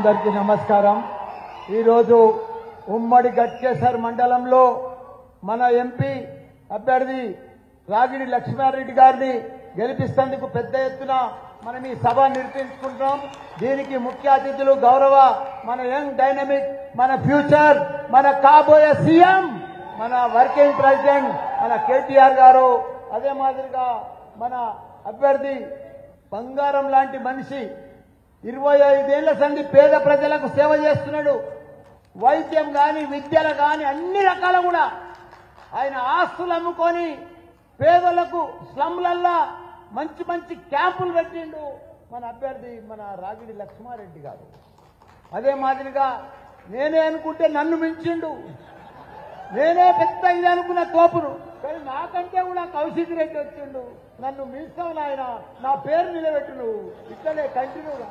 అందరికీ నమస్కారం ఈరోజు ఉమ్మడి గట్కేసర్ మండలంలో మన ఎంపీ అభ్యర్థి రాగిడి లక్ష్మారెడ్డి గారిని గెలిపిస్తేందుకు పెద్ద ఎత్తున మనం ఈ సభ నిర్వహించుకుంటున్నాం దీనికి ముఖ్య అతిథులు గౌరవ మన యంగ్ డైనమిక్ మన ఫ్యూచర్ మన కాబోయే సీఎం మన వర్కింగ్ ప్రెసిడెంట్ మన కేటీఆర్ గారు అదే మాదిరిగా మన అభ్యర్థి బంగారం లాంటి మనిషి ఇరవై ఐదేళ్ల సంది పేద ప్రజలకు సేవ చేస్తున్నాడు వైద్యం కానీ విద్యలు కానీ అన్ని రకాల కూడా ఆయన ఆస్తులు అమ్ముకొని పేదలకు స్లమ్లల్లా మంచి మంచి క్యాంపులు పెట్టిండు మన అభ్యర్థి మన రాగిడి లక్ష్మారెడ్డి గారు అదే మాదిరిగా నేనే అనుకుంటే నన్ను మించిండు నేనే పెద్ద ఇది అనుకున్న తోపును కానీ నాకంటే కూడా కౌశిక్ రెడ్డి వచ్చిండు నన్ను మించావు ఆయన నా పేరు నిలబెట్టు నువ్వు ఇట్లనే కంటిన్యూగా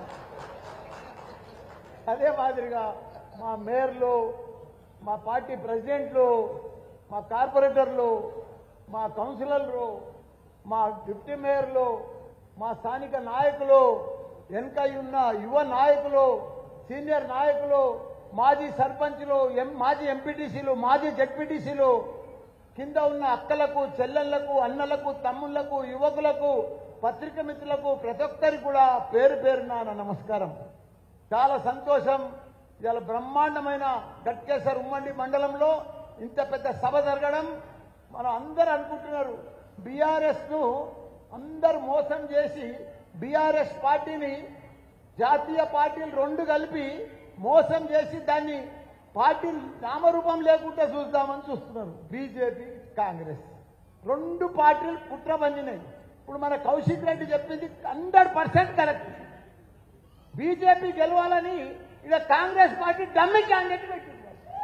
అదే మాదిరిగా మా మేయర్లు మా పార్టీ ప్రెసిడెంట్లు మా కార్పొరేటర్లు మా కౌన్సిలర్లు మా డిప్యూటీ మేయర్లు మా స్థానిక నాయకులు వెనక ఉన్న యువ నాయకులు సీనియర్ నాయకులు మాజీ సర్పంచ్లు ఎం మాజీ ఎంపీటీసీలు మాజీ జడ్పీటీసీలు కింద ఉన్న అక్కలకు చెల్లెళ్లకు అన్నలకు తమ్ముళ్లకు యువకులకు పత్రిక మిత్రులకు ప్రతి ఒక్కరికి కూడా పేరు పేరున నా నమస్కారం చాలా సంతోషం ఇవాళ బ్రహ్మాండమైన గట్కేశ్వర్ ఉమ్మడి మండలంలో ఇంత పెద్ద సభ జరగడం మనం అందరూ అనుకుంటున్నారు బీఆర్ఎస్ ను అందరు మోసం చేసి బీఆర్ఎస్ పార్టీని జాతీయ పార్టీలు రెండు కలిపి మోసం చేసి దాన్ని పార్టీ నామరూపం లేకుండా చూద్దామని చూస్తున్నారు బీజేపీ కాంగ్రెస్ రెండు పార్టీలు కుట్ర పండినాయి ఇప్పుడు మన కౌశిక్ రెడ్డి చెప్పింది హండ్రెడ్ పర్సెంట్ కరెక్ట్ బీజేపీ గెలవాలని ఇక కాంగ్రెస్ పార్టీ డమ్మి క్యాండిడేట్ పెట్టింది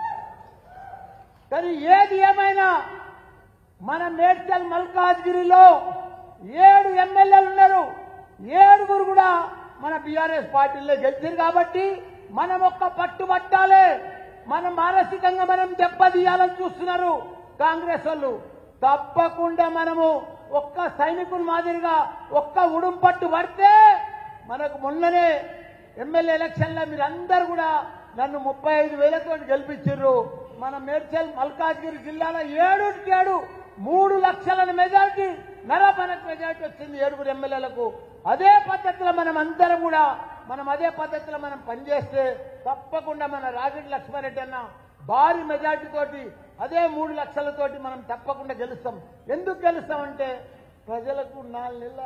కానీ ఏది ఏమైనా మన మేడ్చల్ మల్కాజ్గిరిలో ఏడు ఎమ్మెల్యేలు ఉన్నారు ఏడుగురు కూడా మన బీఆర్ఎస్ పార్టీలో గెలిచారు కాబట్టి మనం ఒక్క పట్టు పట్టాలి మనం మానసికంగా మనం దెబ్బతీయాలని చూస్తున్నారు కాంగ్రెస్ వాళ్ళు తప్పకుండా మనము ఒక్క సైనికుల మాదిరిగా ఒక్క ఉడుం పట్టు పడితే మనకు మొన్ననే ఎమ్మెల్యే ఎలక్షన్లో మీరందరూ కూడా నన్ను ముప్పై ఐదు వేలతో గెలిపించారు మన మేడ్చల్ మల్కాజ్గిరి జిల్లాలో ఏడుకి ఏడు మూడు లక్షల మెజార్టీ నరపనకు మెజార్టీ వచ్చింది ఏడుగురు ఎమ్మెల్యేలకు అదే పద్ధతిలో మనం అందరం కూడా మనం అదే పద్ధతిలో మనం పనిచేస్తే తప్పకుండా మన రాగిడి లక్ష్మారెడ్డి అన్న భారీ మెజార్టీ తోటి అదే మూడు లక్షలతోటి మనం తప్పకుండా గెలుస్తాం ఎందుకు గెలుస్తామంటే ప్రజలకు నాలుగు నెలల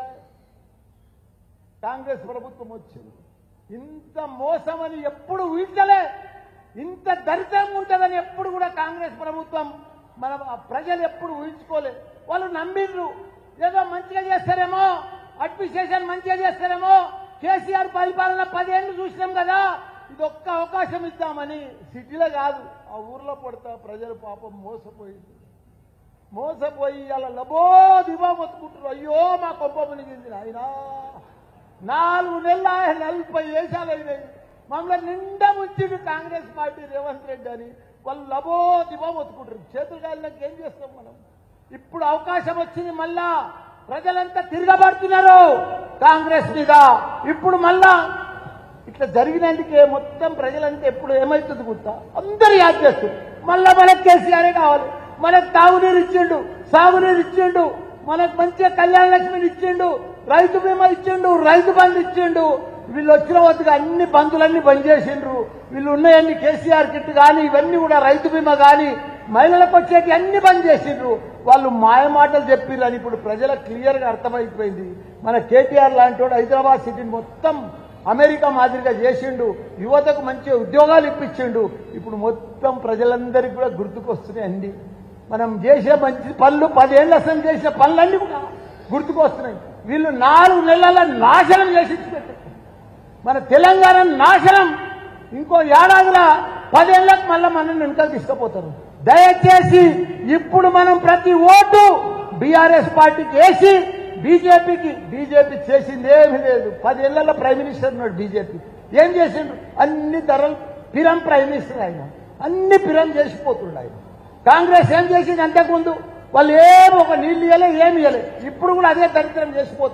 కాంగ్రెస్ ప్రభుత్వం వచ్చింది ఇంత మోసం అని ఎప్పుడు ఊహించలే ఇంత దరిద్రం ఉంటుందని ఎప్పుడు కూడా కాంగ్రెస్ ప్రభుత్వం మన ప్రజలు ఎప్పుడు ఊహించుకోలే వాళ్ళు నమ్మిండ్రు ఏదో మంచిగా చేస్తారేమో అడ్మినిస్ట్రేషన్ మంచిగా చేస్తారేమో కేసీఆర్ పరిపాలన పదేళ్ళు చూసినాం కదా ఇది ఒక్క అవకాశం ఇద్దామని సిటీలో కాదు ఆ ఊర్లో పడతా ప్రజలు పాపం మోసపోయింది మోసపోయి అలా లబో దిబో మొత్తుకుంటారు అయ్యో మా కొంప మునిగింది నాయనా నాలుగు నెలల నలభై వేషాలు అయినాయి మమ్మల్ని నిండా ముంచిండు కాంగ్రెస్ పార్టీ రేవంత్ రెడ్డి అని వాళ్ళు లబో దిబో మొత్తుకుంటారు చేతులు కాళ్ళకి ఏం చేస్తాం మనం ఇప్పుడు అవకాశం వచ్చింది మళ్ళా ప్రజలంతా తిరగబడుతున్నారు కాంగ్రెస్ మీద ఇప్పుడు మళ్ళా ఇట్లా జరిగినందుకే మొత్తం ప్రజలంతా ఎప్పుడు ఏమవుతుంది గుర్తా అందరూ యాద్ చేస్తారు మళ్ళా మనకు కేసీఆరే కావాలి మనకు తాగునీరు ఇచ్చిండు సాగునీరు ఇచ్చిండు మనకు మంచిగా కళ్యాణ లక్ష్మిని ఇచ్చిండు రైతు బీమా ఇచ్చిండు రైతు బంధు ఇచ్చిండు వీళ్ళు వచ్చిన వద్దుగా అన్ని బంధులన్నీ బంద్ చేసిండ్రు వీళ్ళు ఉన్నాయన్ని కేసీఆర్ కిట్ కానీ ఇవన్నీ కూడా రైతు బీమా కానీ మహిళలకు వచ్చేటి అన్ని బంద్ చేసిండ్రు వాళ్ళు మాయ మాటలు చెప్పిర్రు అని ఇప్పుడు ప్రజలకు క్లియర్ గా అర్థమైపోయింది మన కేటీఆర్ లాంటి వాడు హైదరాబాద్ సిటీని మొత్తం అమెరికా మాదిరిగా చేసిండు యువతకు మంచి ఉద్యోగాలు ఇప్పించిండు ఇప్పుడు మొత్తం ప్రజలందరికీ కూడా గుర్తుకొస్తున్నాయి అన్ని మనం చేసే మంచి పనులు పదేళ్ల అసలు చేసిన పనులన్నీ కూడా గుర్తుకొస్తున్నాయి వీళ్ళు నాలుగు నెలల నాశనం చేసి పెట్టారు మన తెలంగాణ నాశనం ఇంకో ఏడాదిలో పదేళ్లకు మళ్ళీ మనం వెనకాల తీసుకుపోతారు దయచేసి ఇప్పుడు మనం ప్రతి ఓటు బీఆర్ఎస్ పార్టీకి వేసి బీజేపీకి బీజేపీ చేసింది ఏమీ లేదు పదేళ్లలో ప్రైమ్ మినిస్టర్ ఉన్నాడు బీజేపీ ఏం చేసిండు అన్ని ధరలు పిరం ప్రైమ్ మినిస్టర్ ఆయన అన్ని పిరం చేసిపోతుండు ఆయన కాంగ్రెస్ ఏం చేసింది అంతకుముందు వాళ్ళు ఏమి ఒక నీళ్ళు ఇవ్వలే ఏమి ఇవ్వలే ఇప్పుడు కూడా అదే దరిద్రం చేసిపోతారు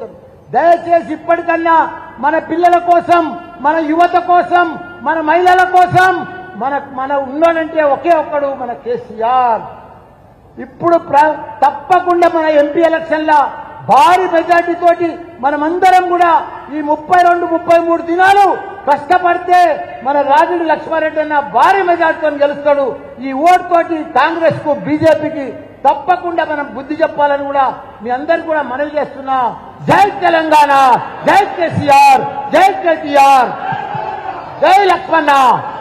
దయచేసి ఇప్పటికన్నా మన పిల్లల కోసం మన యువత కోసం మన మహిళల కోసం మన మన ఉన్నాడంటే ఒకే ఒక్కడు మన కేసీఆర్ ఇప్పుడు ప్ర- తప్పకుండా మన ఎంపీ ఎలక్షన్ల భారీ మెజార్టీ తోటి మనమందరం కూడా ఈ ముప్పై రెండు ముప్పై మూడు దినాలు కష్టపడితే మన రాజుడి లక్ష్మారెడ్డి అన్న భారీ మెజార్టీతో గెలుస్తాడు ఈ ఓటు తోటి కాంగ్రెస్ కు బీజేపీకి తప్పకుండా మనం బుద్ధి చెప్పాలని కూడా మీ అందరు కూడా మనవి చేస్తున్నా జై తెలంగాణ జై కేసీఆర్ జై కేటీఆర్ జై లక్ష్మణ